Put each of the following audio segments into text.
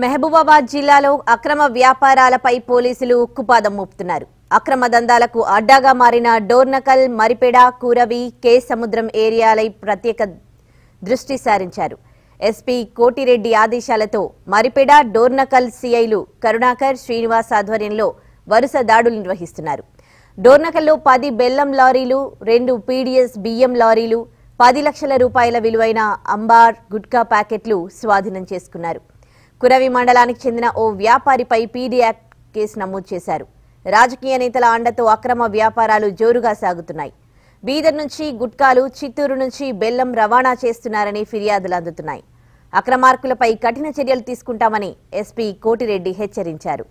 మహబూబాబాద్ జిల్లాలో అక్రమ వ్యాపారాలపై పోలీసులు ఉక్కుపాదం మోపుతున్నారు అక్రమ దందాలకు అడ్డాగా మారిన డోర్నకల్ మరిపెడ కూరవి కే సముద్రం ఏరియాలై ప్రత్యేక దృష్టి సారించారు ఎస్పీ కోటిరెడ్డి ఆదేశాలతో మరిపెడ డోర్నకల్ సిఐలు కరుణాకర్ శ్రీనివాస్ ఆధ్వర్యంలో వరుస దాడులు నిర్వహిస్తున్నారు డోర్నకల్లో పది బెల్లం లారీలు రెండు పీడీఎస్ బియ్యం లారీలు పది లక్షల రూపాయల విలువైన అంబార్ గుట్కా ప్యాకెట్లు స్వాధీనం చేసుకున్నారు కురవి మండలానికి చెందిన ఓ వ్యాపారిపై పీడీ యాక్ట్ కేసు నమోదు చేశారు రాజకీయ నేతల అండతో అక్రమ వ్యాపారాలు జోరుగా సాగుతున్నాయి బీదర్ నుంచి గుట్కాలు చిత్తూరు నుంచి బెల్లం రవాణా చేస్తున్నారని ఫిర్యాదులు అందుతున్నాయి అక్రమార్కులపై కఠిన చర్యలు తీసుకుంటామని ఎస్పీ కోటిరెడ్డి హెచ్చరించారు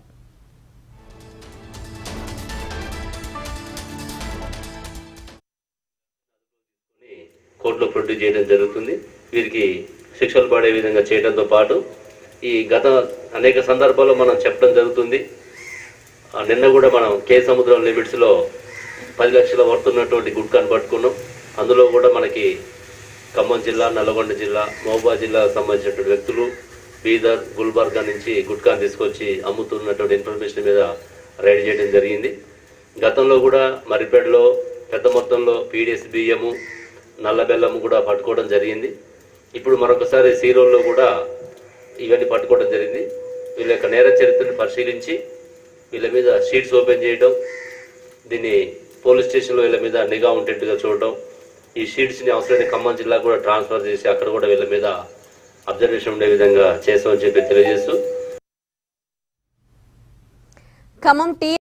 కోర్టులో ప్రొడ్యూస్ చేయడం జరుగుతుంది వీరికి శిక్షలు పడే విధంగా చేయడంతో పాటు ఈ గత అనేక సందర్భాల్లో మనం చెప్పడం జరుగుతుంది ఆ, నిన్న కూడా మనం కే సముద్రం లిమిట్స్లో పది లక్షల వర్తున్నటువంటి గుట్కాను పట్టుకున్నాం అందులో కూడా మనకి ఖమ్మం జిల్లా నల్గొండ జిల్లా మహబూబా జిల్లాకు సంబంధించినటువంటి వ్యక్తులు బీదర్ గుల్బర్గా నుంచి గుట్కాను తీసుకొచ్చి అమ్ముతున్నటువంటి ఇన్ఫర్మేషన్ మీద రైడ్ చేయడం జరిగింది గతంలో కూడా మరిపేటలో పెద్ద మొత్తంలో పీడిఎస్ బియ్యము నల్ల బెల్లము కూడా పట్టుకోవడం జరిగింది ఇప్పుడు మరొకసారి సీరోల్లో కూడా ఇవన్నీ పట్టుకోవడం జరిగింది వీళ్ళ యొక్క నేర చరిత్రను పరిశీలించి వీళ్ళ మీద షీట్స్ ఓపెన్ చేయడం దీన్ని పోలీస్ స్టేషన్లో వీళ్ళ మీద నిఘా ఉండేట్టుగా చూడడం ఈ షీట్స్ని అవసరమైన ఖమ్మం జిల్లా కూడా ట్రాన్స్ఫర్ చేసి అక్కడ కూడా వీళ్ళ మీద అబ్జర్వేషన్ ఉండే విధంగా చేస్తామని చెప్పి తెలియజేస్తూ ఖమ్మం టీ